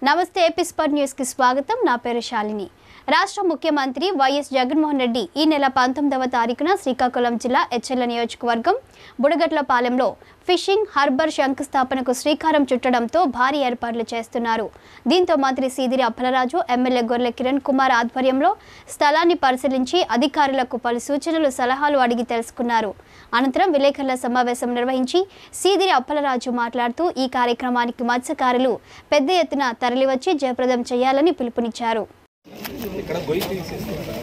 నమస్తే ఎపిస్పర్ న్యూస్ కి స్వాగతం నా పేరు శాలిని రాష్ట్ర ముఖ్యమంత్రి వైఎస్ జగన్మోహన్ రెడ్డి ఈ నెల పంతొమ్మిదవ తారీఖున శ్రీకాకుళం జిల్లా ఎచ్చెల్ల నియోజకవర్గం బుడగట్లపాలెంలో ఫిషింగ్ హార్బర్ శంకుస్థాపనకు శ్రీకారం చుట్టడంతో భారీ ఏర్పాట్లు చేస్తున్నారు దీంతో మంత్రి సీదిరి అప్పలరాజు ఎమ్మెల్యే గొర్రె కిరణ్ కుమార్ ఆధ్వర్యంలో స్థలాన్ని పరిశీలించి అధికారులకు పలు సూచనలు సలహాలు అడిగి తెలుసుకున్నారు అనంతరం విలేకరుల సమావేశం నిర్వహించి సీదిరి అప్పలరాజు మాట్లాడుతూ ఈ కార్యక్రమానికి మత్స్యకారులు పెద్ద ఎత్తున తరలివచ్చి జయప్రదం చేయాలని పిలుపునిచ్చారు ఇక్కడ గొయ్యి తీసేసుకుంటా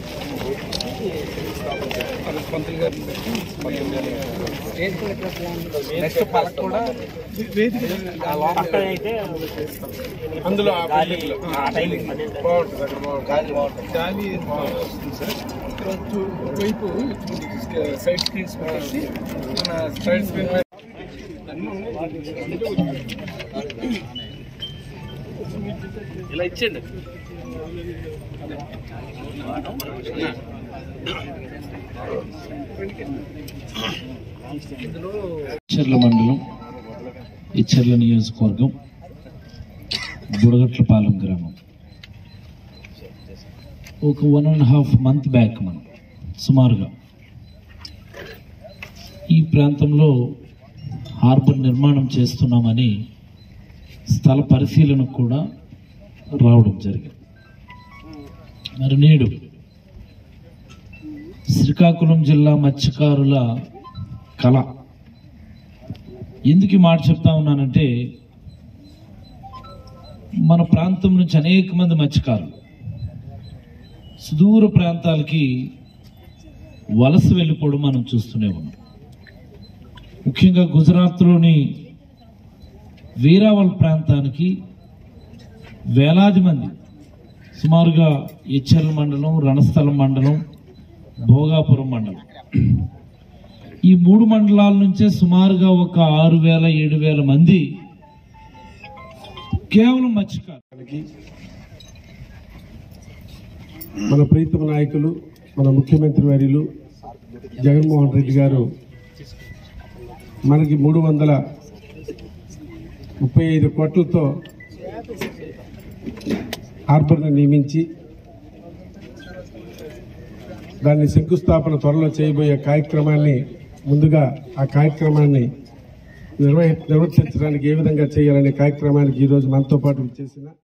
పంతులు గారిని పెట్టి పంతులు గారిని నెక్స్ట్ పక్క కూడా ఆ లోపల అందులో ఆ building లో. బాగుంటుంది అక్కడ బాగుంటుంది. గాలి బాగుంటుంది గాలి వస్తుంది సార్ తర్వాత చూ- వైపు సైడ్ స్క్రీన్స్ పెట్టేసి మన సైడ్ స్క్రీన్ ఇలా ఇచ్చేయండి ఇచ్చర్ల మండలం ఇచ్చర్ల నియోజకవర్గం బుడగట్లపాలెం గ్రామం ఒక one and half month back మనం సుమారుగా ఈ ప్రాంతంలో హార్బర్ నిర్మాణం చేస్తున్నామని స్థల పరిశీలనకు కూడా రావడం జరిగింది మరి నేడు శ్రీకాకుళం జిల్లా మత్స్యకారుల కళ ఎందుకు ఈ మాట చెప్తా ఉన్నానంటే మన ప్రాంతం నుంచి అనేక మంది మత్స్యకారులు సుదూర ప్రాంతాలకి వలస వెళ్ళిపోవడం మనం చూస్తూనే ఉన్నాం ముఖ్యంగా గుజరాత్లోని వీరావల్ ప్రాంతానికి వేలాది మంది సుమారుగా ఎచ్చర్ల మండలం రణస్థలం మండలం భోగాపురం మండలం ఈ మూడు మండలాల నుంచే సుమారుగా ఒక ఆరు వేల ఏడు వేల మంది కేవలం మత్స్యకారు మన ప్రీతమ నాయకులు మన ముఖ్యమంత్రి వర్యులు జగన్మోహన్ రెడ్డి గారు మనకి మూడు వందల ముప్పై ఐదు కోట్లతో హార్బర్ను నియమించి దాన్ని శంకుస్థాపన త్వరలో చేయబోయే కార్యక్రమాన్ని ముందుగా ఆ కార్యక్రమాన్ని నిర్వహి నిర్వర్తించడానికి ఏ విధంగా చేయాలనే కార్యక్రమానికి ఈరోజు మనతో పాటు చేసిన